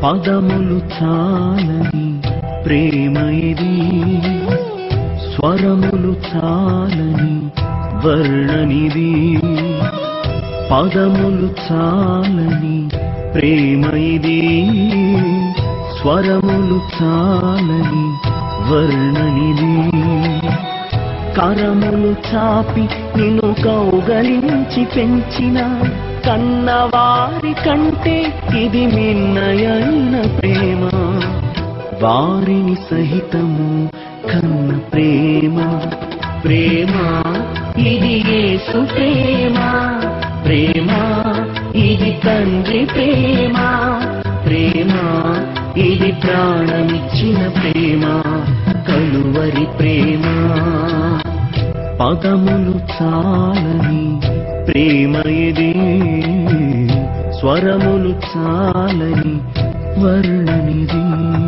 పదములు చాలని ప్రేమ ఇది స్వరములు చాలని వర్ణనిది పదములు చాలని ప్రేమ ఇది స్వరములు చాలని వర్ణనిది కరములు చాపి నిన్ను కౌగలించి పెంచిన కన్నవారి కంటే ఇది మిన్నయైన ప్రేమ వారిని సహితము కన్న ప్రేమ ప్రేమ ఇది యేసు ప్రేమ ప్రేమ ఇది తండ్రి ప్రేమ ప్రేమ ఇది ప్రాణమిచ్చిన ప్రేమ కలువరి ప్రేమ పదములు చాలని ప్రేమ ఇది స్వరములు చాలని వర్ణనిది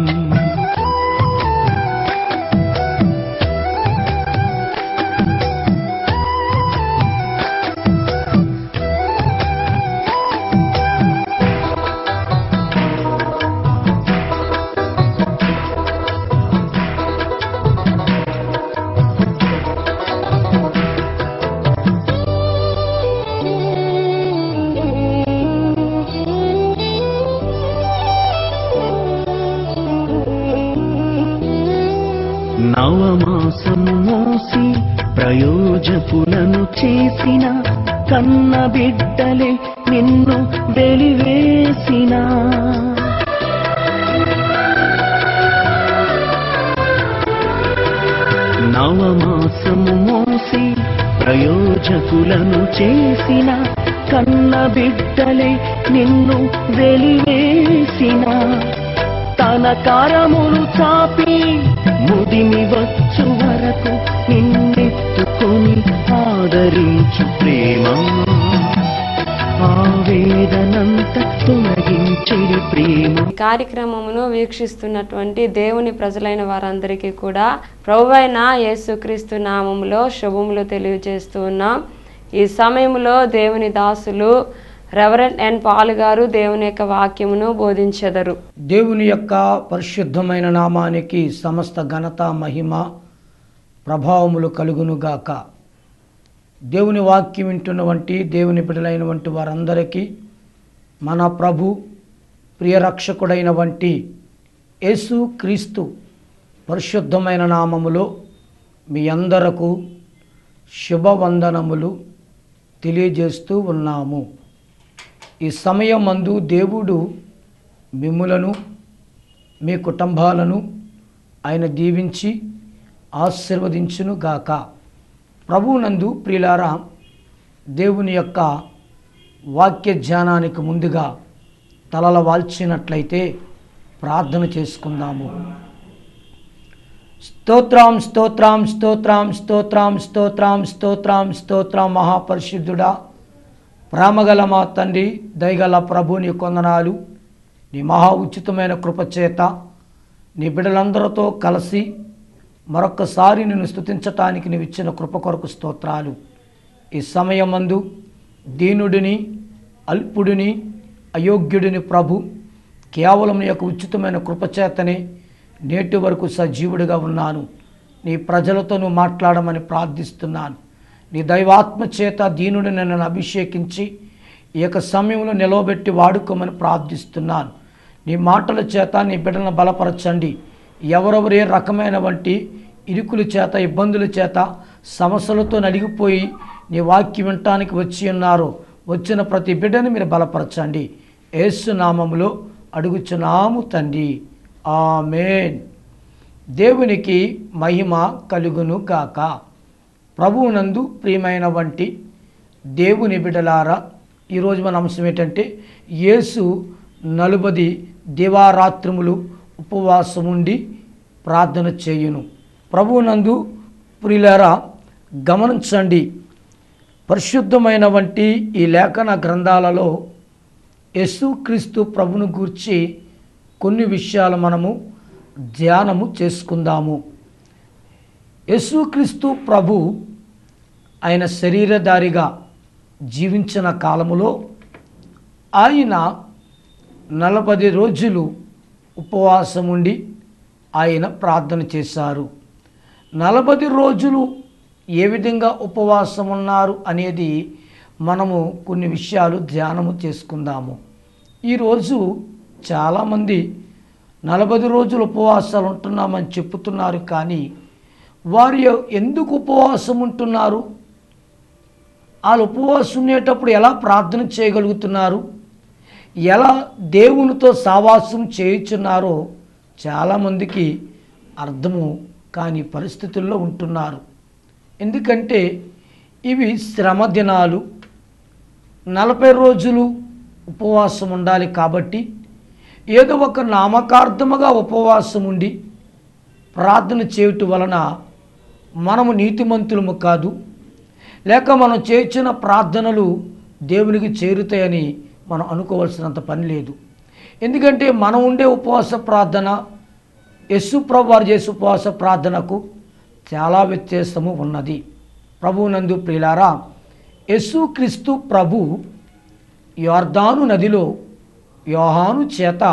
నవమాసము మోసి ప్రయోజకులను చేసిన కన్న బిడ్డలే నిన్ను వెలివేసిన నవమాసము మోసి ప్రయోజకులను చేసిన కన్న బిడ్డలే నిన్ను వెలివేసిన తన కరములు చాపి ముదిమి వచ్చు వరకు నిన్నెత్తుకొని ఆదరించు ప్రేమ ఆవేదనంత తొలగించెడి ప్రేమ ఈ కార్యక్రమమును వీక్షిస్తున్నటువంటి దేవుని ప్రజలైన వారందరికీ కూడా ప్రభువైన యేసుక్రీస్తు నామములో శుభములు తెలియజేస్తూ ఉన్నాం ఈ సమయంలో దేవుని దాసులు రెవరెంట్ ఎన్ పాల్ గారు దేవుని యొక్క వాక్యమును బోధించెదరు దేవుని యొక్క పరిశుద్ధమైన నామానికి సమస్త ఘనత మహిమ ప్రభావములు కలుగునుగాక దేవుని వాక్యం వింటున్నవంటి దేవుని బిడ్డలైనటువంటి వారందరికీ మన ప్రభు ప్రియరక్షకుడైన వంటి యేసు క్రీస్తు పరిశుద్ధమైన నామములో మీ అందరకు శుభవందనములు తెలియజేస్తూ ఉన్నాము ఈ సమయం మందు దేవుడు మిమ్ములను మీ కుటుంబాలను ఆయన దీవించి ఆశీర్వదించును గాక ప్రభువునందు ప్రియులారా దేవుని యొక్క వాక్య ధ్యానానికి ముందుగా తలల వాల్చినట్లయితే ప్రార్థన చేసుకుందాము స్తోత్రం స్తోత్రం స్తోత్రం స్తోత్రం స్తోత్రం స్తోత్రం స్తోత్రం మహాపరిశుద్ధుడా ప్రేమగల మా తండ్రి దయగల ప్రభు నీ కొందనాలు నీ మహా ఉచితమైన కృపచేత నీ బిడ్డలందరితో కలిసి మరొక్కసారి నిన్ను స్తుతించటానికి నీవు ఇచ్చిన కృప కొరకు స్తోత్రాలు ఈ సమయమందు దీనుడిని అల్పుడిని అయోగ్యుడిని ప్రభు కేవలం నీ యొక్క ఉచితమైన కృపచేతనే నేటి వరకు సజీవుడిగా ఉన్నాను నీ ప్రజలతో నువ్వు మాట్లాడమని ప్రార్థిస్తున్నాను నీ దైవాత్మ చేత దీనుడిని నన్ను అభిషేకించి ఈ యొక్క సమయంలో నిలవబెట్టి వాడుకోమని ప్రార్థిస్తున్నాను నీ మాటల చేత నీ బిడ్డలను బలపరచండి ఎవరెవరు ఏ రకమైన వంటి ఇరుకుల చేత ఇబ్బందుల చేత సమస్యలతో నలిగిపోయి నీ వాక్యం వినటానికి వచ్చి ఉన్నారో వచ్చిన ప్రతి బిడ్డను మీరు బలపరచండి యేసు నామములో అడుగుచున్నాము తండ్రి ఆమేన్ దేవునికి మహిమ కలుగును కాక ప్రభువునందు ప్రియమైన వంటి దేవుని బిడలారా ఈరోజు మన అంశం ఏంటంటే యేసు నలుబది దివారాత్రములు ఉపవాసం ఉండి ప్రార్థన చేయును ప్రభువునందు ప్రియులారా గమనించండి పరిశుద్ధమైన వంటి ఈ లేఖన గ్రంథాలలో యేసుక్రీస్తు ప్రభును గూర్చి కొన్ని విషయాలు మనము ధ్యానము చేసుకుందాము యేసుక్రీస్తు ప్రభు ఆయన శరీరధారిగా జీవించిన కాలములో ఆయన నలభై రోజులు ఉపవాసం ఉండి ఆయన ప్రార్థన చేశారు నలభై రోజులు ఏ విధంగా ఉపవాసం ఉన్నారు అనేది మనము కొన్ని విషయాలు ధ్యానము చేసుకుందాము ఈరోజు చాలామంది నలభై రోజులు ఉపవాసాలు ఉంటున్నామని చెప్పుతున్నారు కానీ వారు ఎందుకు ఉపవాసం ఉంటున్నారు వాళ్ళు ఉపవాసం ఉండేటప్పుడు ఎలా ప్రార్థన చేయగలుగుతున్నారు ఎలా దేవునితో సావాసం చేయుచున్నారో చాలామందికి అర్థము కాని పరిస్థితుల్లో ఉంటున్నారు ఎందుకంటే ఇవి శ్రమ దినాలు నలభై రోజులు ఉపవాసం ఉండాలి కాబట్టి ఏదో ఒక నామకార్థముగా ఉపవాసం ఉండి ప్రార్థన చేయటం వలన మనము నీతిమంతులము కాదు లేక మనం చేర్చిన ప్రార్థనలు దేవునికి చేరుతాయని మనం అనుకోవాల్సినంత పని లేదు ఎందుకంటే మనం ఉండే ఉపవాస ప్రార్థన యస్సు ప్రభు వారు చేసే ఉపవాస ప్రార్థనకు చాలా వ్యత్యాసము ఉన్నది ప్రభువునందు ప్రియులారా యేసు క్రీస్తు ప్రభు యోర్దాను నదిలో యోహాను చేత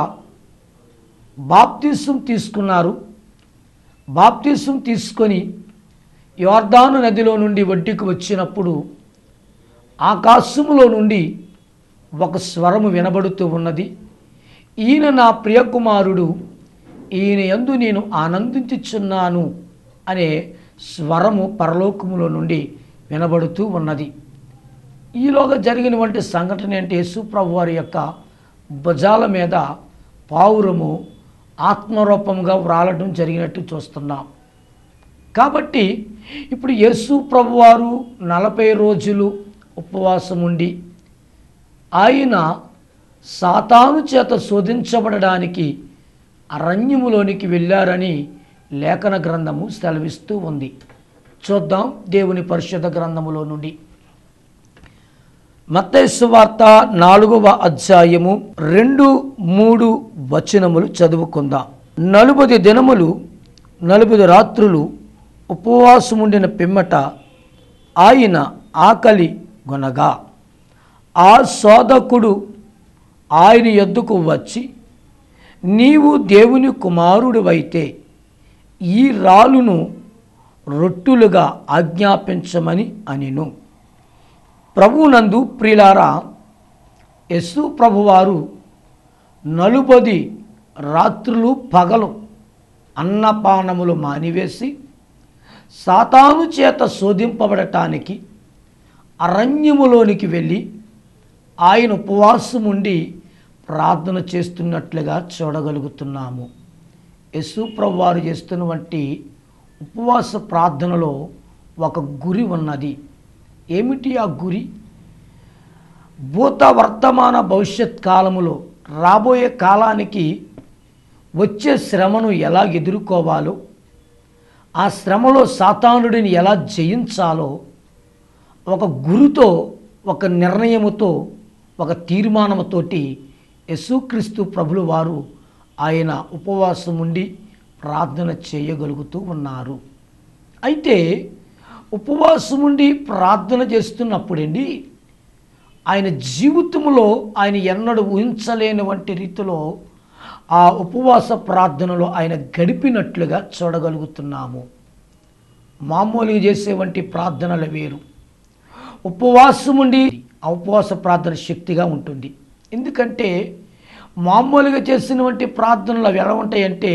బాప్తిసం తీసుకున్నారు బాప్తిసం తీసుకొని యోర్దాను నదిలో నుండి ఒడ్డుకు వచ్చినప్పుడు ఆకాశములో నుండి ఒక స్వరము వినబడుతూ ఉన్నది ఈయన నా ప్రియకుమారుడు ఈయన యందు నేను ఆనందించుచున్నాను అనే స్వరము పరలోకములో నుండి వినబడుతూ ఉన్నది ఈలోగా జరిగినటువంటి సంఘటన ఏంటి యేసుప్రభు వారి యొక్క భుజాల మీద పావురము ఆత్మరూపంగా వ్రాలడం జరిగినట్టు చూస్తున్నాం కాబట్టి ఇప్పుడు యేసు ప్రభువారు నలభై రోజులు ఉపవాసం ఉండి ఆయన సాతాను చేత శోధించబడడానికి అరణ్యములోనికి వెళ్ళారని లేఖన గ్రంథము సెలవిస్తూ ఉంది చూద్దాం దేవుని పరిశుద్ధ గ్రంథములో నుండి మత్తైసు వార్త నాలుగవ అధ్యాయము రెండు మూడు వచనములు చదువుకుందాం నలుబది దినములు నలుబది రాత్రులు ఉపవాసముండిన పిమ్మట ఆయన ఆకలి గొనగా ఆ శోధకుడు ఆయన యొద్దకు వచ్చి నీవు దేవుని కుమారుడివైతే ఈ రాలును రొట్టులుగా ఆజ్ఞాపించమని అనిను ప్రభునందు ప్రియులారా యస్సు ప్రభువారు నలుబది రాత్రులు పగలు అన్నపానములు మానివేసి సాతాను చేత శోధింపబడటానికి అరణ్యములోనికి వెళ్ళి ఆయన ఉపవాసం ఉండి ప్రార్థన చేస్తున్నట్లుగా చూడగలుగుతున్నాము యస్సు ప్రభు వారు చేస్తున్నటువంటి ఉపవాస ప్రార్థనలో ఒక గురి ఉన్నది ఏమిటి ఆ గురి భూత వర్తమాన భవిష్యత్ కాలములో రాబోయే కాలానికి వచ్చే శ్రమను ఎలా ఎదుర్కోవాలో ఆ శ్రమలో సాతానుడిని ఎలా జయించాలో ఒక గురుతో ఒక నిర్ణయముతో ఒక తీర్మానముతోటి యేసుక్రీస్తు ప్రభులు వారు ఆయన ఉపవాసం ఉండి ప్రార్థన చేయగలుగుతూ ఉన్నారు అయితే ఉపవాసం ఉండి ప్రార్థన చేస్తున్నప్పుడండి ఆయన జీవితంలో ఆయన ఎన్నడూ ఊహించలేని వంటి రీతిలో ఆ ఉపవాస ప్రార్థనలో ఆయన గడిపినట్లుగా చూడగలుగుతున్నాము మామూలుగా చేసే వంటి ప్రార్థనలు వేరు ఉపవాసం ఉండి ఆ ఉపవాస ప్రార్థన శక్తిగా ఉంటుంది ఎందుకంటే మామూలుగా చేసినటువంటి ప్రార్థనలు అవి ఎలా ఉంటాయంటే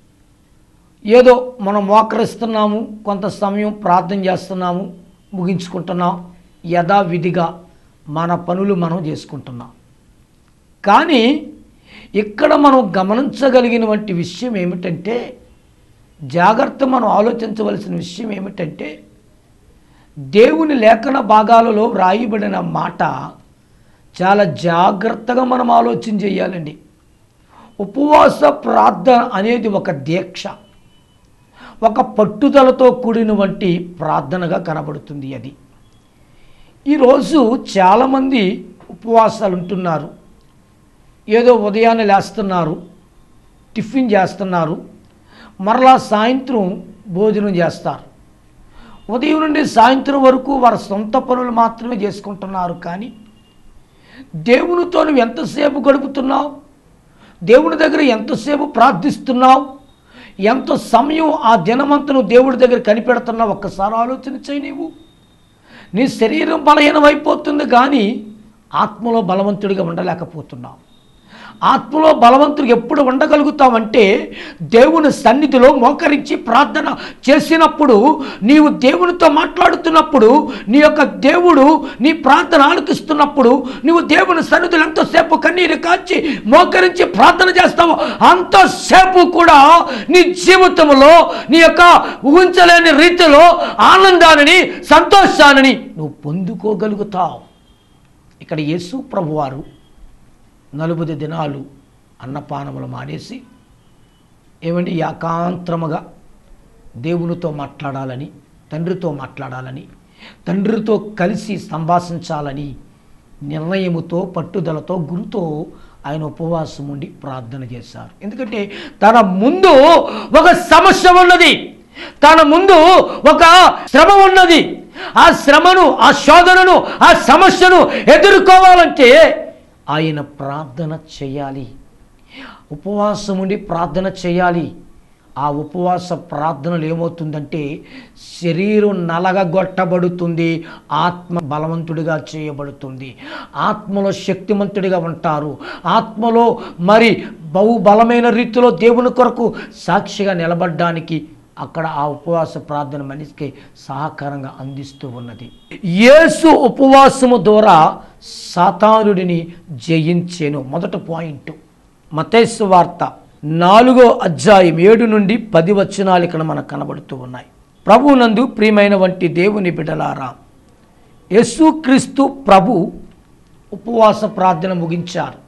ఏదో మనం మోకరిస్తున్నాము కొంత సమయం ప్రార్థన చేస్తున్నాము ముగించుకుంటున్నాం యథావిధిగా మన పనులు మనం చేసుకుంటున్నాం కానీ ఇక్కడ మనం గమనించగలిగినటువంటి విషయం ఏమిటంటే జాగ్రత్త మనం ఆలోచించవలసిన విషయం ఏమిటంటే దేవుని లేఖన భాగాలలో వ్రాయబడిన మాట చాలా జాగ్రత్తగా మనం ఆలోచన చేయాలండి ఉపవాస ప్రార్థన అనేది ఒక దీక్ష ఒక పట్టుదలతో కూడిన వంటి ప్రార్థనగా కనబడుతుంది అది ఈరోజు చాలామంది ఉపవాసాలు ఉంటున్నారు ఏదో ఉదయాన్నే లేస్తున్నారు టిఫిన్ చేస్తున్నారు మరలా సాయంత్రం భోజనం చేస్తారు ఉదయం నుండి సాయంత్రం వరకు వారి సొంత పనులు మాత్రమే చేసుకుంటున్నారు కానీ దేవునితో నువ్వు ఎంతసేపు గడుపుతున్నావు దేవుని దగ్గర ఎంతసేపు ప్రార్థిస్తున్నావు ఎంత సమయం ఆ దినమంతా నువ్వు దేవుడి దగ్గర కనిపెడుతున్నావు ఒక్కసారి ఆలోచన చేయి నీవు నీ శరీరం బలహీనమైపోతుంది కానీ ఆత్మలో బలవంతుడిగా ఉండలేకపోతున్నావు ఆత్మలో బలవంతుడిగా ఎప్పుడు ఉండగలుగుతావంటే దేవుని సన్నిధిలో మోకరించి ప్రార్థన చేసినప్పుడు నీవు దేవునితో మాట్లాడుతున్నప్పుడు నీ యొక్క దేవుడు నీ ప్రార్థన ఆలకిస్తున్నప్పుడు నువ్వు దేవుని సన్నిధిలో ఎంతసేపు కన్నీరు కాచి మోకరించి ప్రార్థన చేస్తావో అంతసేపు కూడా నీ జీవితంలో నీ యొక్క ఊహించలేని రీతిలో ఆనందాన్ని సంతోషాన్ని నువ్వు పొందుకోగలుగుతావు ఇక్కడ యేసు ప్రభువారు నలుబది దినాలు అన్నపానములు మానేసి ఏమండి ఏకాంతరముగా దేవునితో మాట్లాడాలని తండ్రితో మాట్లాడాలని తండ్రితో కలిసి సంభాషించాలని నిర్ణయముతో పట్టుదలతో గురుతో ఆయన ఉపవాసం ఉండి ప్రార్థన చేశారు ఎందుకంటే తన ముందు ఒక సమస్య ఉన్నది తన ముందు ఒక శ్రమ ఉన్నది ఆ శ్రమను ఆ శోధనను ఆ సమస్యను ఎదుర్కోవాలంటే ఆయన ప్రార్థన చేయాలి ఉపవాసం ఉండి ప్రార్థన చేయాలి ఆ ఉపవాస ప్రార్థనలు ఏమవుతుందంటే శరీరం నలగగొట్టబడుతుంది ఆత్మ బలవంతుడిగా చేయబడుతుంది ఆత్మలో శక్తిమంతుడిగా ఉంటారు ఆత్మలో మరి బహు బలమైన రీతిలో దేవుని కొరకు సాక్షిగా నిలబడడానికి అక్కడ ఆ ఉపవాస ప్రార్థన మనిషికి సహకారంగా అందిస్తూ ఉన్నది యేసు ఉపవాసము ద్వారా సాతానుడిని జయించేను మొదటి పాయింట్ మతేసు వార్త నాలుగో అధ్యాయం ఏడు నుండి పది వచనాలు ఇక్కడ మనకు కనబడుతూ ఉన్నాయి ప్రభునందు ప్రియమైన వంటి దేవుని బిడలారా యేసుక్రీస్తు ప్రభు ఉపవాస ప్రార్థన ముగించారు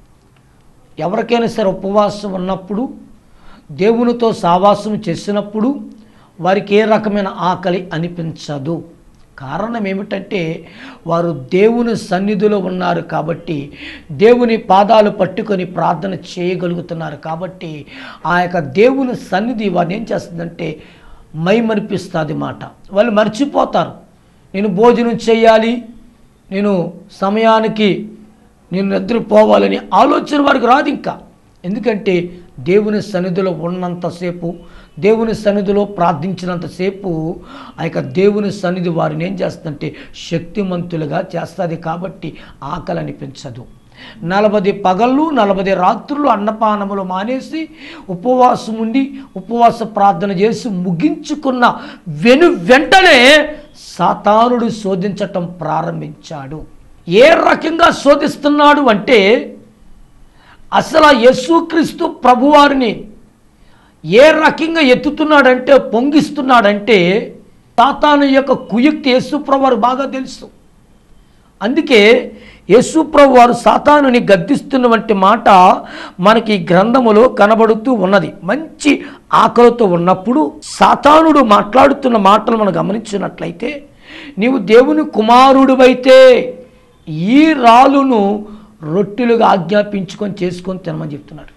ఎవరికైనా సరే ఉపవాసం ఉన్నప్పుడు దేవునితో సావాసం చేసినప్పుడు వారికి ఏ రకమైన ఆకలి అనిపించదు కారణం ఏమిటంటే వారు దేవుని సన్నిధిలో ఉన్నారు కాబట్టి దేవుని పాదాలు పట్టుకొని ప్రార్థన చేయగలుగుతున్నారు కాబట్టి ఆ యొక్క దేవుని సన్నిధి వారిని ఏం చేస్తుందంటే మైమరిపిస్తుంది మాట వాళ్ళు మర్చిపోతారు నేను భోజనం చేయాలి నేను సమయానికి నేను నిద్రపోవాలని ఆలోచన వారికి రాదు ఇంకా ఎందుకంటే దేవుని సన్నిధిలో ఉన్నంతసేపు దేవుని సన్నిధిలో ప్రార్థించినంతసేపు ఆ యొక్క దేవుని సన్నిధి వారిని ఏం చేస్తుందంటే శక్తిమంతులుగా చేస్తుంది కాబట్టి ఆకలి అనిపించదు నలభై పగళ్ళు నలభై రాత్రులు అన్నపానములు మానేసి ఉపవాసం ఉండి ఉపవాస ప్రార్థన చేసి ముగించుకున్న వెను వెంటనే సాతానుడు శోధించటం ప్రారంభించాడు ఏ రకంగా శోధిస్తున్నాడు అంటే అసలు ఆ యేసుక్రీస్తు ప్రభువారిని ఏ రకంగా ఎత్తుతున్నాడంటే పొంగిస్తున్నాడంటే సాతాను యొక్క కుయుక్తి యేసుప్రభు వారు బాగా తెలుసు అందుకే యేసుప్రభు వారు సాతానుని గద్దిస్తున్న వంటి మాట మనకి ఈ గ్రంథములో కనబడుతూ ఉన్నది మంచి ఆకలితో ఉన్నప్పుడు సాతానుడు మాట్లాడుతున్న మాటలు మనం గమనించినట్లయితే నీవు దేవుని కుమారుడివైతే ఈ రాలును రొట్టెలుగా ఆజ్ఞాపించుకొని చేసుకొని తినమని చెప్తున్నాడు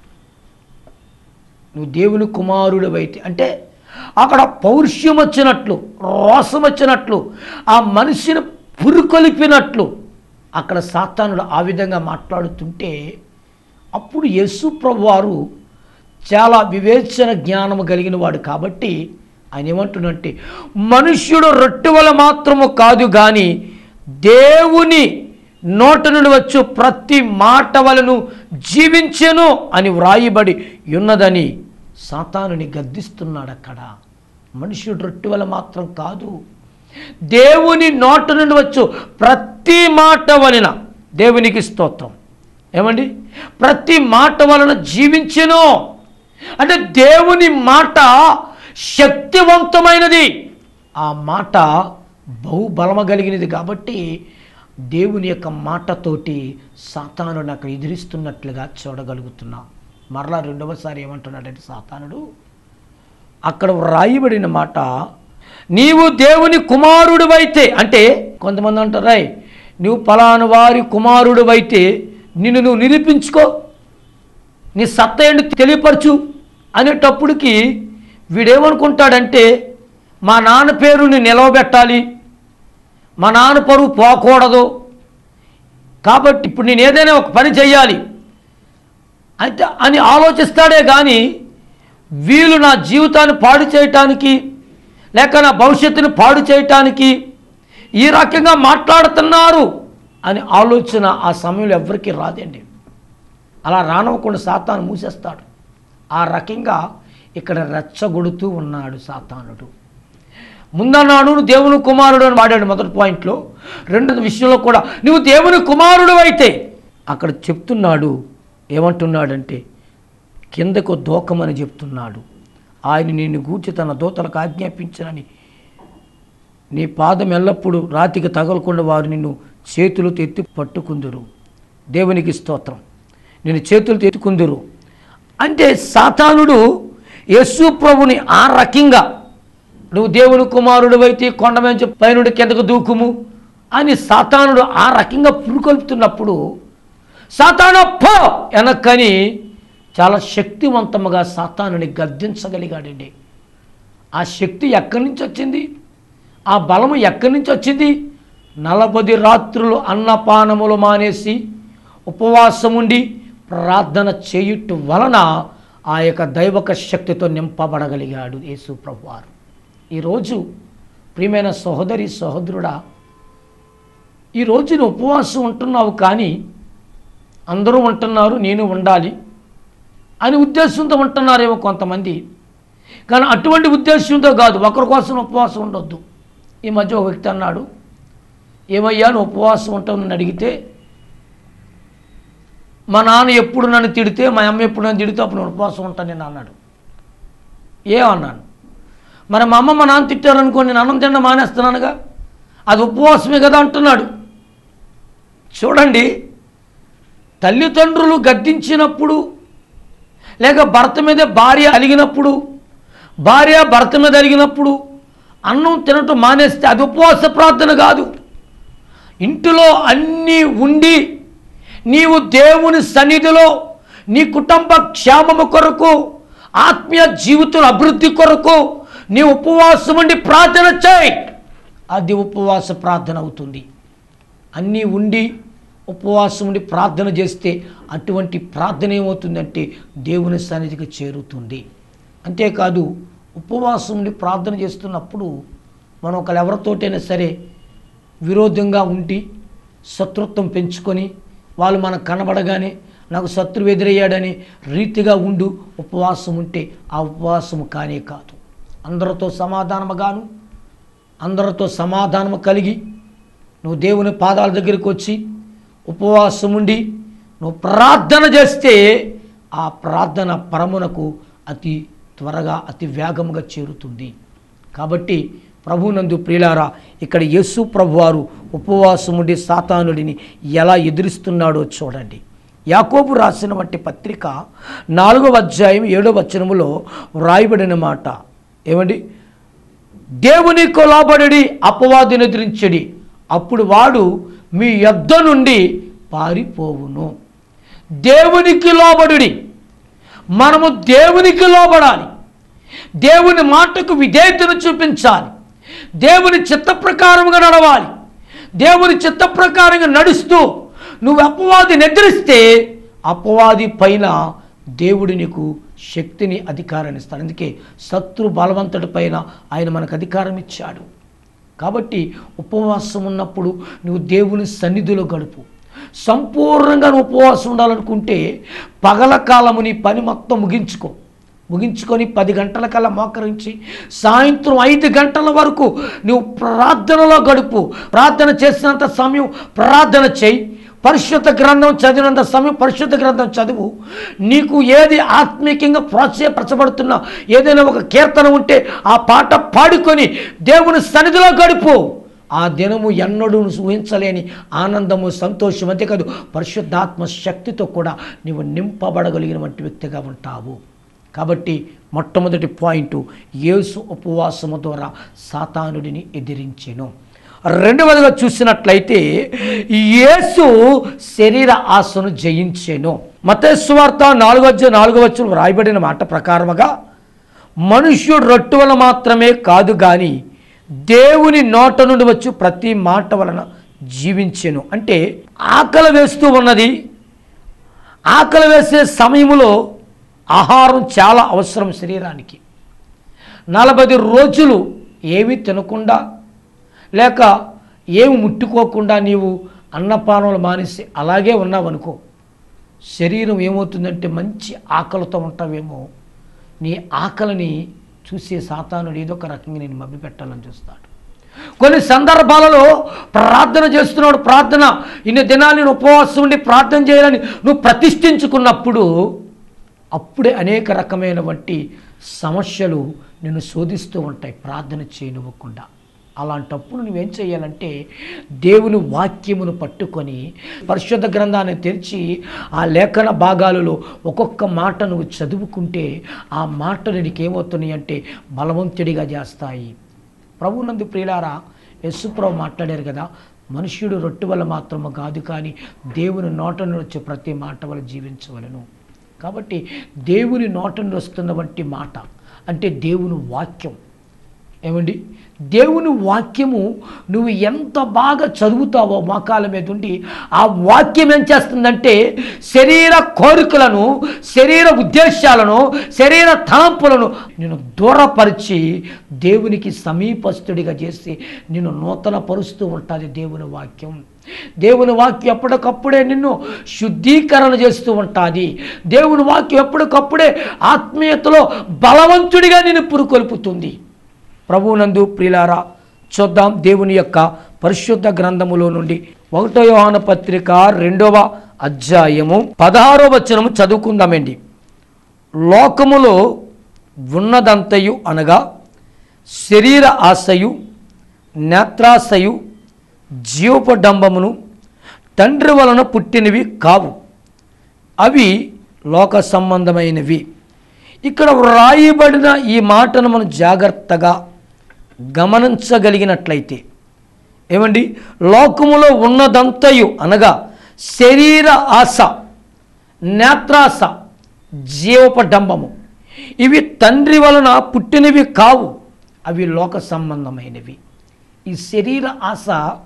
నువ్వు దేవుని కుమారుడివైతే అంటే అక్కడ పౌరుష్యం వచ్చినట్లు రోసం వచ్చినట్లు ఆ మనిషిని పురుకొలిపినట్లు అక్కడ సాతానుడు ఆ విధంగా మాట్లాడుతుంటే అప్పుడు యేసు ప్రభు వారు చాలా వివేచన జ్ఞానము కలిగిన వాడు కాబట్టి ఆయన ఏమంటున్నంటే మనుష్యుడు రొట్టె వల్ల మాత్రము కాదు కానీ దేవుని నోట నుండి వచ్చు ప్రతి మాట వలను జీవించెను అని వ్రాయబడి ఉన్నదని సాతానుని గద్దిస్తున్నాడు అక్కడ మనుష్యుడు రొట్టె వల్ల మాత్రం కాదు దేవుని నోట నుండి వచ్చు ప్రతి మాట వలన దేవునికి స్తోత్రం ఏమండి ప్రతి మాట వలన జీవించెను అంటే దేవుని మాట శక్తివంతమైనది ఆ మాట బహుబలమ కలిగినది కాబట్టి దేవుని యొక్క మాటతోటి సాతానుడు అక్కడ ఎదిరిస్తున్నట్లుగా చూడగలుగుతున్నాం మరలా రెండవసారి ఏమంటున్నాడంటే సాతానుడు అక్కడ వ్రాయబడిన మాట నీవు దేవుని కుమారుడివైతే అంటే కొంతమంది అంటారాయ్ నువ్వు పలాను వారి కుమారుడివైతే నిన్ను నువ్వు నిరూపించుకో నీ సత్త ఏంటి తెలియపరచు అనేటప్పటికి వీడేమనుకుంటాడంటే మా నాన్న పేరుని నిలవబెట్టాలి మా నాన్న పరువు పోకూడదు కాబట్టి ఇప్పుడు నేను ఏదైనా ఒక పని చేయాలి అయితే అని ఆలోచిస్తాడే కానీ వీళ్ళు నా జీవితాన్ని పాడు చేయటానికి లేక నా భవిష్యత్తుని పాడు చేయటానికి ఈ రకంగా మాట్లాడుతున్నారు అని ఆలోచన ఆ సమయంలో ఎవరికీ రాదండి అలా రానవ్వకుండా సాతాను మూసేస్తాడు ఆ రకంగా ఇక్కడ రెచ్చగొడుతూ ఉన్నాడు సాతానుడు ముందన్నాడు నువ్వు దేవుని కుమారుడు అని వాడాడు మొదటి పాయింట్లో రెండో విషయంలో కూడా నువ్వు దేవుని కుమారుడు అయితే అక్కడ చెప్తున్నాడు ఏమంటున్నాడంటే కిందకు దోకమని చెప్తున్నాడు ఆయన నిన్ను గూర్చి తన దూతలకు ఆజ్ఞాపించనని నీ పాదం ఎల్లప్పుడూ రాతికి తగలకుండా వారు నిన్ను చేతులతో ఎత్తి పట్టుకుందురు దేవునికి స్తోత్రం నేను చేతులతో ఎత్తుకుందురు అంటే సాతానుడు యేసు ప్రభుని ఆ రకంగా నువ్వు దేవుని కుమారుడు అయితే కొండ మీద పైనుండి కిందకు దూకుము అని సాతానుడు ఆ రకంగా పురుకొల్పుతున్నప్పుడు సాతాను పో వెనక్కని చాలా శక్తివంతముగా సాతానుని గద్దించగలిగాడండి ఆ శక్తి ఎక్కడి నుంచి వచ్చింది ఆ బలము ఎక్కడి నుంచి వచ్చింది నలభై రాత్రులు అన్నపానములు మానేసి ఉపవాసం ఉండి ప్రార్థన చేయుట వలన ఆ యొక్క దైవక శక్తితో నింపబడగలిగాడు యేసు ప్రభువారు ఈరోజు ప్రియమైన సహోదరి సహోదరుడా ఈరోజు నువ్వు ఉపవాసం ఉంటున్నావు కానీ అందరూ ఉంటున్నారు నేను ఉండాలి అని ఉద్దేశంతో ఉంటున్నారేమో కొంతమంది కానీ అటువంటి ఉద్దేశంతో కాదు ఒకరి కోసం ఉపవాసం ఉండొద్దు ఈ మధ్య ఒక వ్యక్తి అన్నాడు ఏమయ్యా నువ్వు ఉపవాసం ఉంటావు నన్ను అడిగితే మా నాన్న ఎప్పుడు నన్ను తిడితే మా అమ్మ ఎప్పుడు నన్ను తిడితే అప్పుడు నేను ఉపవాసం ఉంటాను నేను అన్నాడు ఏమన్నాను మరి మా అమ్మ మా నాన్న తిట్టారనుకో నేను అన్నం తినడం మానేస్తున్నానుగా అది ఉపవాసమే కదా అంటున్నాడు చూడండి తల్లిదండ్రులు గద్దించినప్పుడు లేక భర్త మీద భార్య అలిగినప్పుడు భార్య భర్త మీద అలిగినప్పుడు అన్నం తినటం మానేస్తే అది ఉపవాస ప్రార్థన కాదు ఇంటిలో అన్నీ ఉండి నీవు దేవుని సన్నిధిలో నీ కుటుంబ క్షేమము కొరకు ఆత్మీయ జీవితం అభివృద్ధి కొరకు నీ ఉపవాసం ఉండి ప్రార్థన చేయి అది ఉపవాస ప్రార్థన అవుతుంది అన్నీ ఉండి ఉపవాసం ఉండి ప్రార్థన చేస్తే అటువంటి ప్రార్థన ఏమవుతుందంటే దేవుని సన్నిధికి చేరుతుంది అంతేకాదు ఉపవాసం ఉండి ప్రార్థన చేస్తున్నప్పుడు మనం ఒకళ్ళు ఎవరితోటైనా సరే విరోధంగా ఉండి శత్రుత్వం పెంచుకొని వాళ్ళు మనకు కనబడగానే నాకు శత్రువు ఎదురయ్యాడని రీతిగా ఉండు ఉపవాసం ఉంటే ఆ ఉపవాసము కానే కాదు అందరితో సమాధానముగాను అందరితో సమాధానము కలిగి నువ్వు దేవుని పాదాల దగ్గరికి వచ్చి ఉపవాసం ఉండి నువ్వు ప్రార్థన చేస్తే ఆ ప్రార్థన పరమునకు అతి త్వరగా అతి వేగముగా చేరుతుంది కాబట్టి ప్రభునందు ప్రియులారా ఇక్కడ యేసు ప్రభువారు ఉపవాసం ఉండి సాతానుడిని ఎలా ఎదురిస్తున్నాడో చూడండి యాకోబు రాసిన వంటి పత్రిక నాలుగవ అధ్యాయం ఏడవ వచనములో వ్రాయబడిన మాట ఏమండి దేవునికి లోబడి అపవాదిని ఎదిరించడి అప్పుడు వాడు మీ యొద్ద నుండి పారిపోవును దేవునికి లోబడుడి మనము దేవునికి లోబడాలి దేవుని మాటకు విధేయతను చూపించాలి దేవుని చిత్త ప్రకారముగా నడవాలి దేవుని చిత్త ప్రకారంగా నడుస్తూ నువ్వు అపవాది నిద్రిస్తే అపవాది పైన దేవుడు నీకు శక్తిని అధికారాన్ని ఇస్తాడు అందుకే శత్రు బలవంతుడి పైన ఆయన మనకు అధికారం ఇచ్చాడు కాబట్టి ఉపవాసం ఉన్నప్పుడు నువ్వు దేవుని సన్నిధిలో గడుపు సంపూర్ణంగా నువ్వు ఉపవాసం ఉండాలనుకుంటే పగల కాలము నీ పని మొత్తం ముగించుకో ముగించుకొని పది గంటల కల్లా మోకరించి సాయంత్రం ఐదు గంటల వరకు నువ్వు ప్రార్థనలో గడుపు ప్రార్థన చేసినంత సమయం ప్రార్థన చేయి పరిశుద్ధ గ్రంథం చదివినంత సమయం పరిశుద్ధ గ్రంథం చదువు నీకు ఏది ఆత్మీయంగా ప్రోత్సాహపరచబడుతున్నా ఏదైనా ఒక కీర్తన ఉంటే ఆ పాట పాడుకొని దేవుని సన్నిధిలో గడుపు ఆ దినము ఎన్నడూ ఊహించలేని ఆనందము సంతోషం అంతేకాదు పరిశుద్ధాత్మ శక్తితో కూడా నీవు నింపబడగలిగినటువంటి వ్యక్తిగా ఉంటావు కాబట్టి మొట్టమొదటి పాయింట్ యేసు ఉపవాసము ద్వారా సాతానుడిని ఎదిరించెను రెండవదిగా చూసినట్లయితే యేసు శరీర ఆశను జయించెను మతేశ్వార్త నాలుగో అధ్యాయం నాలుగో వచ్చిన రాయబడిన మాట ప్రకారముగా మనుష్యుడు రొట్టు వల్ల మాత్రమే కాదు కానీ దేవుని నోట నుండి వచ్చు ప్రతి మాట వలన జీవించెను అంటే ఆకలి వేస్తూ ఉన్నది ఆకలి వేసే సమయంలో ఆహారం చాలా అవసరం శరీరానికి నలభై రోజులు ఏమీ తినకుండా లేక ఏమి ముట్టుకోకుండా నీవు అన్నపానములు మానేసి అలాగే ఉన్నావనుకో శరీరం ఏమవుతుందంటే మంచి ఆకలితో ఉంటావేమో నీ ఆకలిని చూసే సాతానుడు ఏదో ఒక రకంగా నేను మభ్య పెట్టాలని చూస్తాడు కొన్ని సందర్భాలలో ప్రార్థన చేస్తున్నాడు ప్రార్థన ఇన్ని దినాలు నేను ఉపవాసం ఉండి ప్రార్థన చేయాలని నువ్వు ప్రతిష్ఠించుకున్నప్పుడు అప్పుడే అనేక రకమైనటువంటి సమస్యలు నిన్ను శోధిస్తూ ఉంటాయి ప్రార్థన చేయనివ్వకుండా అలాంటప్పుడు నువ్వేం చేయాలంటే దేవుని వాక్యమును పట్టుకొని పరిశుద్ధ గ్రంథాన్ని తెరిచి ఆ లేఖన భాగాలలో ఒక్కొక్క మాట నువ్వు చదువుకుంటే ఆ మాటలు నీకేమవుతున్నాయి అంటే బలవంతుడిగా చేస్తాయి ప్రభునందు ప్రియులారా యశుప్రభు మాట్లాడారు కదా మనుష్యుడు రొట్టె వల్ల మాత్రము కాదు కానీ దేవుని నోట నుండి వచ్చే ప్రతి మాట వల్ల జీవించవలను కాబట్టి దేవుని నోట నుండి వస్తున్న వంటి మాట అంటే దేవుని వాక్యం ఏమండి దేవుని వాక్యము నువ్వు ఎంత బాగా చదువుతావో మోకాల మీద ఉండి ఆ వాక్యం ఏం చేస్తుందంటే శరీర కోరికలను శరీర ఉద్దేశాలను శరీర తలంపులను నేను దూరపరిచి దేవునికి సమీపస్తుడిగా చేసి నిన్ను నూతన పరుస్తూ ఉంటుంది దేవుని వాక్యం దేవుని వాక్యం ఎప్పటికప్పుడే నిన్ను శుద్ధీకరణ చేస్తూ ఉంటుంది దేవుని వాక్యం ఎప్పటికప్పుడే ఆత్మీయతలో బలవంతుడిగా నిన్ను పురుకొల్పుతుంది ప్రభువునందు ప్రియులారా చూద్దాం దేవుని యొక్క పరిశుద్ధ గ్రంథములో నుండి ఒకటో యోహాన పత్రిక రెండవ అధ్యాయము పదహారో వచనము చదువుకుందామండి లోకములో ఉన్నదంతయు అనగా శరీర ఆశయు నేత్రాశయు జీవపడంబమును తండ్రి వలన పుట్టినవి కావు అవి లోక సంబంధమైనవి ఇక్కడ వ్రాయబడిన ఈ మాటను మనం జాగ్రత్తగా గమనించగలిగినట్లయితే ఏమండి లోకములో ఉన్నదంతయు అనగా శరీర ఆశ నేత్రాశ జీవపడంబము ఇవి తండ్రి వలన పుట్టినవి కావు అవి లోక సంబంధమైనవి ఈ శరీర ఆశ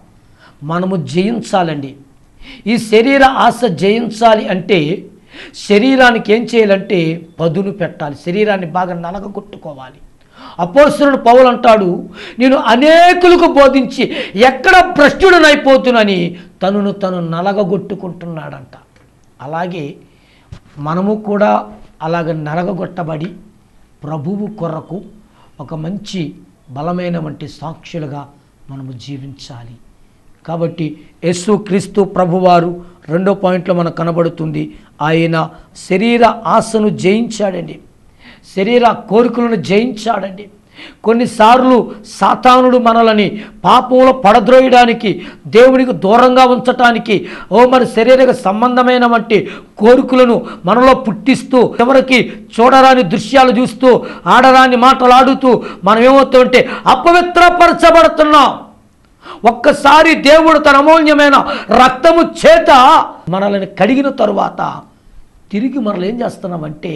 మనము జయించాలండి ఈ శరీర ఆశ జయించాలి అంటే శరీరానికి ఏం చేయాలంటే పదును పెట్టాలి శరీరాన్ని బాగా నలగగొట్టుకోవాలి అపోస్తుడు పౌలు అంటాడు నేను అనేకులకు బోధించి ఎక్కడ భ్రష్టుడనైపోతునని తనను తను నలగగొట్టుకుంటున్నాడంట అలాగే మనము కూడా అలాగ నలగగొట్టబడి ప్రభువు కొరకు ఒక మంచి బలమైన వంటి సాక్షులుగా మనము జీవించాలి కాబట్టి యేసు క్రీస్తు ప్రభువారు రెండో పాయింట్లో మనకు కనబడుతుంది ఆయన శరీర ఆశను జయించాడండి శరీర కోరికలను జయించాడండి కొన్నిసార్లు సాతానుడు మనలని పాపంలో పడద్రోయడానికి దేవునికి దూరంగా ఉంచటానికి ఓ మరి శరీర సంబంధమైన వంటి కోరికలను మనలో పుట్టిస్తూ ఎవరికి చూడరాని దృశ్యాలు చూస్తూ ఆడరాని మాటలాడుతూ మనం ఏమవుతుంటే అపవిత్రపరచబడుతున్నాం ఒక్కసారి దేవుడు తన అమూల్యమైన రక్తము చేత మనల్ని కడిగిన తరువాత తిరిగి మనల్ని ఏం చేస్తున్నామంటే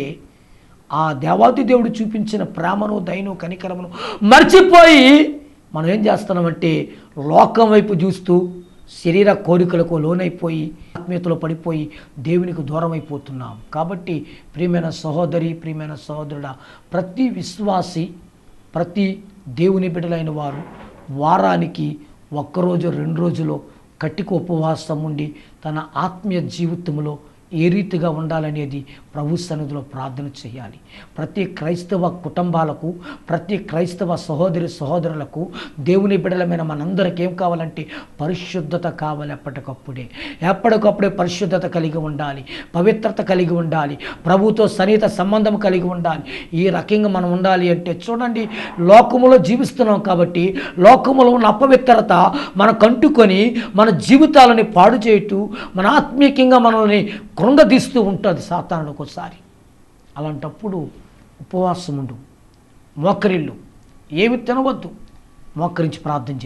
ఆ దేవాది దేవుడు చూపించిన ప్రేమను దయను కనికరమును మర్చిపోయి మనం ఏం చేస్తున్నామంటే లోకం వైపు చూస్తూ శరీర కోరికలకు లోనైపోయి ఆత్మీయతలో పడిపోయి దేవునికి దూరం అయిపోతున్నాం కాబట్టి ప్రియమైన సహోదరి ప్రియమైన సహోదరుడ ప్రతి విశ్వాసి ప్రతి దేవుని బిడ్డలైన వారు వారానికి ఒక్కరోజు రెండు రోజులో కట్టిక ఉపవాసం ఉండి తన ఆత్మీయ జీవితంలో ఏ రీతిగా ఉండాలనేది ప్రభు సన్నిధిలో ప్రార్థన చేయాలి ప్రతి క్రైస్తవ కుటుంబాలకు ప్రతి క్రైస్తవ సహోదరి సహోదరులకు దేవుని బిడలమైన మనందరికి ఏం కావాలంటే పరిశుద్ధత కావాలి ఎప్పటికప్పుడే ఎప్పటికప్పుడే పరిశుద్ధత కలిగి ఉండాలి పవిత్రత కలిగి ఉండాలి ప్రభుతో సన్నిహిత సంబంధం కలిగి ఉండాలి ఈ రకంగా మనం ఉండాలి అంటే చూడండి లోకములో జీవిస్తున్నాం కాబట్టి లోకములో ఉన్న అపవిత్రత మన కంటుకొని మన జీవితాలని పాడు చేయటూ మన ఆత్మీయంగా మనల్ని కృంగదీస్తూ ఉంటుంది సాతానుడు ఒకసారి అలాంటప్పుడు ఉపవాసం ఉండు మోకరిల్లు ఏమి తినవద్దు మోకరించి ప్రార్థన చేయి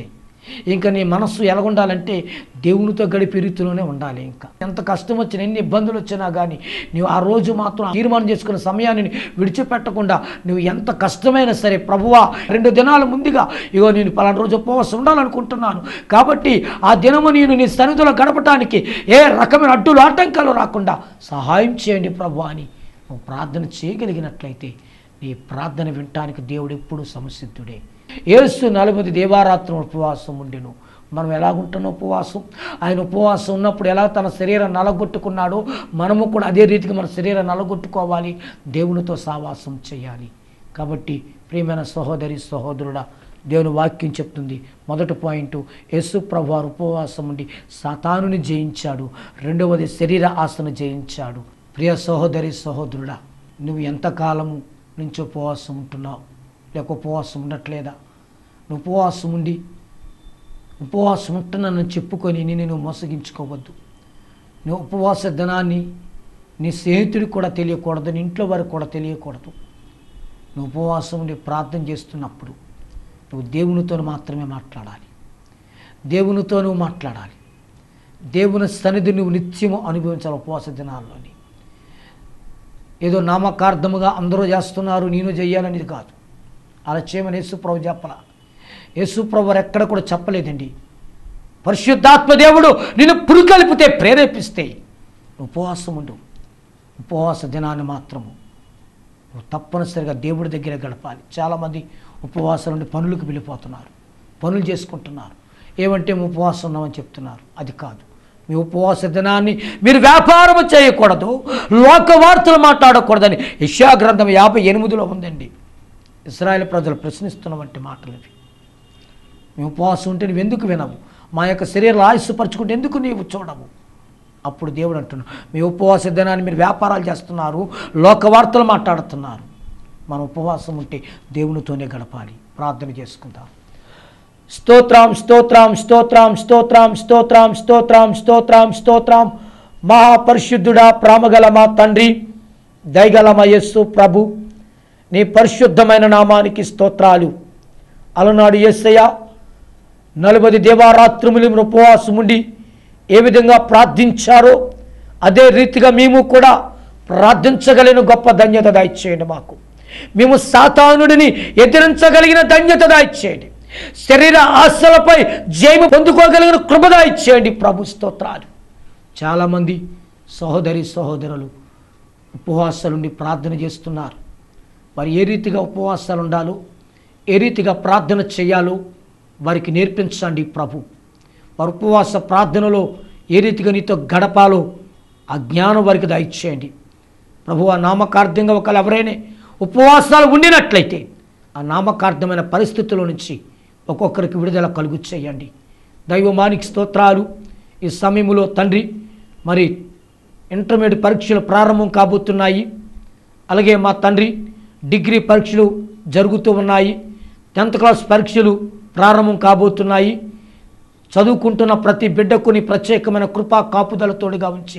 ఇంకా నీ మనస్సు ఎలాగుండాలంటే దేవునితో గడిపే రీతిలోనే ఉండాలి ఇంకా ఎంత కష్టం వచ్చినా ఎన్ని ఇబ్బందులు వచ్చినా కానీ నువ్వు ఆ రోజు మాత్రం తీర్మానం చేసుకున్న సమయాన్ని విడిచిపెట్టకుండా నువ్వు ఎంత కష్టమైనా సరే ప్రభువా రెండు దినాల ముందుగా ఇగో నేను పలానా రోజు ఉపవాసం ఉండాలనుకుంటున్నాను కాబట్టి ఆ దినము నేను నీ సన్నిధిలో గడపటానికి ఏ రకమైన అడ్డులు ఆటంకాలు రాకుండా సహాయం చేయండి ప్రభు అని నువ్వు ప్రార్థన చేయగలిగినట్లయితే నీ ప్రార్థన వినటానికి దేవుడు ఎప్పుడూ సంసిద్ధుడే ఏసు నలభై దేవారాత్రం ఉపవాసం ఉండెను మనం ఎలాగుంటున్న ఉపవాసం ఆయన ఉపవాసం ఉన్నప్పుడు ఎలా తన శరీరం నలగొట్టుకున్నాడో మనము కూడా అదే రీతిగా మన శరీరం నలగొట్టుకోవాలి దేవునితో సావాసం చేయాలి కాబట్టి ప్రియమైన సహోదరి సహోదరుడా దేవుని వాక్యం చెప్తుంది మొదటి పాయింట్ యేసు ప్రభు వారు ఉపవాసం ఉండి సాతానుని జయించాడు రెండవది శరీర ఆశను జయించాడు ప్రియ సహోదరి సహోదరుడా నువ్వు ఎంతకాలము నుంచి ఉపవాసం ఉంటున్నావు లేక ఉపవాసం ఉండట్లేదా నువ్వు ఉపవాసం ఉండి ఉపవాసం ఉంటున్నానని చెప్పుకొని నేను నువ్వు మోసగించుకోవద్దు నువ్వు ఉపవాస దినాన్ని నీ స్నేహితుడికి కూడా తెలియకూడదు నీ ఇంట్లో వారికి కూడా తెలియకూడదు నువ్వు ఉపవాసం ఉండి ప్రార్థన చేస్తున్నప్పుడు నువ్వు దేవునితో మాత్రమే మాట్లాడాలి దేవునితో నువ్వు మాట్లాడాలి దేవుని సన్నిధి నువ్వు నిత్యము అనుభవించాలి ఉపవాస దినాల్లోని ఏదో నామకార్థముగా అందరూ చేస్తున్నారు నేను చెయ్యాలనేది కాదు అలా చేయమని యేసుప్రభు చెప్పలా యేసుప్రభు వారు ఎక్కడ కూడా చెప్పలేదండి పరిశుద్ధాత్మ దేవుడు నిన్ను పురుకలిపితే ప్రేరేపిస్తే నువ్వు ఉపవాసం ఉండు ఉపవాస దినాన్ని మాత్రము నువ్వు తప్పనిసరిగా దేవుడి దగ్గర గడపాలి చాలామంది ఉపవాసం నుండి పనులకు వెళ్ళిపోతున్నారు పనులు చేసుకుంటున్నారు ఏమంటే మేము ఉపవాసం ఉన్నామని చెప్తున్నారు అది కాదు మీ ఉపవాస దినాన్ని మీరు వ్యాపారం చేయకూడదు లోక వార్తలు మాట్లాడకూడదని యశా గ్రంథం యాభై ఎనిమిదిలో ఉందండి ఇస్రాయేల్ ప్రజలు ప్రశ్నిస్తున్న వంటి మాటలు ఇవి మేము ఉపవాసం ఉంటే నువ్వు ఎందుకు వినవు మా యొక్క శరీరాలు ఆయుస్సుపరచుకుంటే ఎందుకు నీవు చూడవు అప్పుడు దేవుడు అంటున్నాడు మీ ఉపవాస దినాన్ని మీరు వ్యాపారాలు చేస్తున్నారు లోక వార్తలు మాట్లాడుతున్నారు మన ఉపవాసం ఉంటే దేవునితోనే గడపాలి ప్రార్థన చేసుకుందాం స్తోత్రం స్తోత్రం స్తోత్రం స్తోత్రం స్తోత్రం స్తోత్రం స్తోత్రం స్తోత్రం మహాపరిశుద్ధుడా ప్రేమగల మా తండ్రి దయగల మా యస్సు ప్రభు నీ పరిశుద్ధమైన నామానికి స్తోత్రాలు అలనాడు యేసయ్య నలభై దేవారాత్రములు మీరు ఉపవాసం ఉండి ఏ విధంగా ప్రార్థించారో అదే రీతిగా మేము కూడా ప్రార్థించగలిగిన గొప్ప ధన్యత దాయిచ్చేయండి మాకు మేము సాతానుడిని ఎదిరించగలిగిన ధన్యత దాయిచ్చేయండి శరీర ఆశలపై జయము పొందుకోగలిగిన కృప దాయిచ్చేయండి ప్రభు స్తోత్రాలు చాలామంది సహోదరి సహోదరులు ఉపవాసాలుండి ప్రార్థన చేస్తున్నారు వారు ఏ రీతిగా ఉపవాసాలు ఉండాలో ఏ రీతిగా ప్రార్థన చేయాలో వారికి నేర్పించండి ప్రభు వారు ఉపవాస ప్రార్థనలో ఏ రీతిగా నీతో గడపాలో ఆ జ్ఞానం వారికి దయచేయండి ప్రభు ఆ నామకార్థంగా ఒకళ్ళు ఎవరైనా ఉపవాసాలు ఉండినట్లయితే ఆ నామకార్థమైన పరిస్థితుల నుంచి ఒక్కొక్కరికి విడుదల కలుగు చేయండి దైవమానికి స్తోత్రాలు ఈ సమయంలో తండ్రి మరి ఇంటర్మీడియట్ పరీక్షలు ప్రారంభం కాబోతున్నాయి అలాగే మా తండ్రి డిగ్రీ పరీక్షలు జరుగుతూ ఉన్నాయి టెన్త్ క్లాస్ పరీక్షలు ప్రారంభం కాబోతున్నాయి చదువుకుంటున్న ప్రతి బిడ్డకు నీ ప్రత్యేకమైన కృపా కాపుదలతోడుగా ఉంచి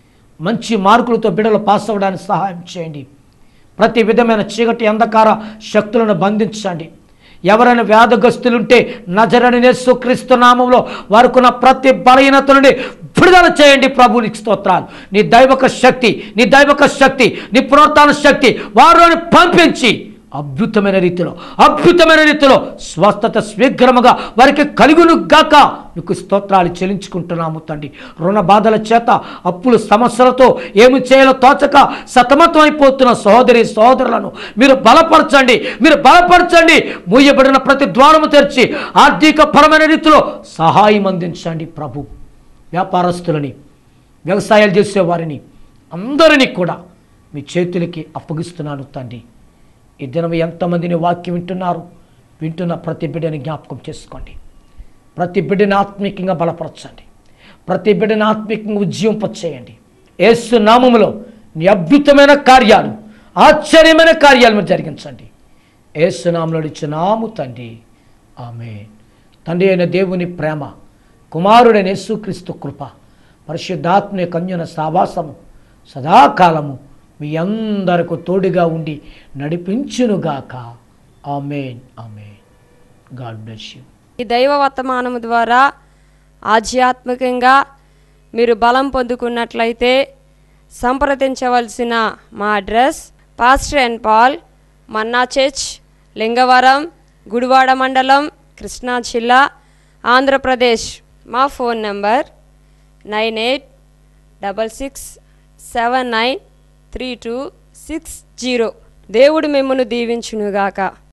మంచి మార్కులతో బిడ్డలు పాస్ అవ్వడానికి సహాయం చేయండి ప్రతి విధమైన చీకటి అంధకార శక్తులను బంధించండి ఎవరైనా వ్యాధగ్రస్తులుంటే నజరని క్రీస్తు నామంలో వారికున్న ప్రతి బలహీనత నుండి విడుదల చేయండి ప్రభు నీకు స్తోత్రాలు నీ దైవక శక్తి నీ దైవక శక్తి నీ పునరుత్న శక్తి వారిని పంపించి అద్భుతమైన రీతిలో అద్భుతమైన రీతిలో స్వస్థత శీఘ్రముగా వారికి కలుగును గాక మీకు స్తోత్రాలు చెల్లించుకుంటున్నాము తండ్రి రుణ బాధల చేత అప్పులు సమస్యలతో ఏమి చేయాలో తోచక సతమతం అయిపోతున్న సహోదరి సహోదరులను మీరు బలపరచండి మీరు బలపరచండి మూయబడిన ప్రతి ద్వారము తెరిచి ఆర్థిక పరమైన రీతిలో సహాయం అందించండి ప్రభు వ్యాపారస్తులని వ్యవసాయాలు చేసే వారిని అందరినీ కూడా మీ చేతులకి అప్పగిస్తున్నాను తండ్రి ఈ దినం ఎంతమందిని వాక్యం వింటున్నారు వింటున్న ప్రతి బిడ్డని జ్ఞాపకం చేసుకోండి ప్రతి బిడ్డని ఆత్మీకంగా బలపరచండి ప్రతి బిడ్డని ఆత్మీకంగా ఉజ్జీవింపచేయండి యేసు నామములో నీ అద్భుతమైన కార్యాలు ఆశ్చర్యమైన కార్యాలు మీరు జరిగించండి యేసు నామంలో ఇచ్చినాము తండ్రి ఆమె తండ్రి అయిన దేవుని ప్రేమ కుమారుడైన యేసుక్రీస్తు కృప పరిశుద్ధాత్మ కన్యున సావాసము సదాకాలము మీ అందరకు తోడుగా ఉండి నడిపించునుగాక amen amen God bless you ఈ దైవ వర్తమానము ద్వారా ఆధ్యాత్మికంగా మీరు బలం పొందుకున్నట్లయితే సంప్రదించవలసిన మా address pastor and Paul Manna church Lingavaram Gudivada మండలం కృష్ణా జిల్లా ఆంధ్రప్రదేశ్ మా phone number nine eight double six seven nine three two six zero దేవుడు మిమ్మను దీవించునుగాక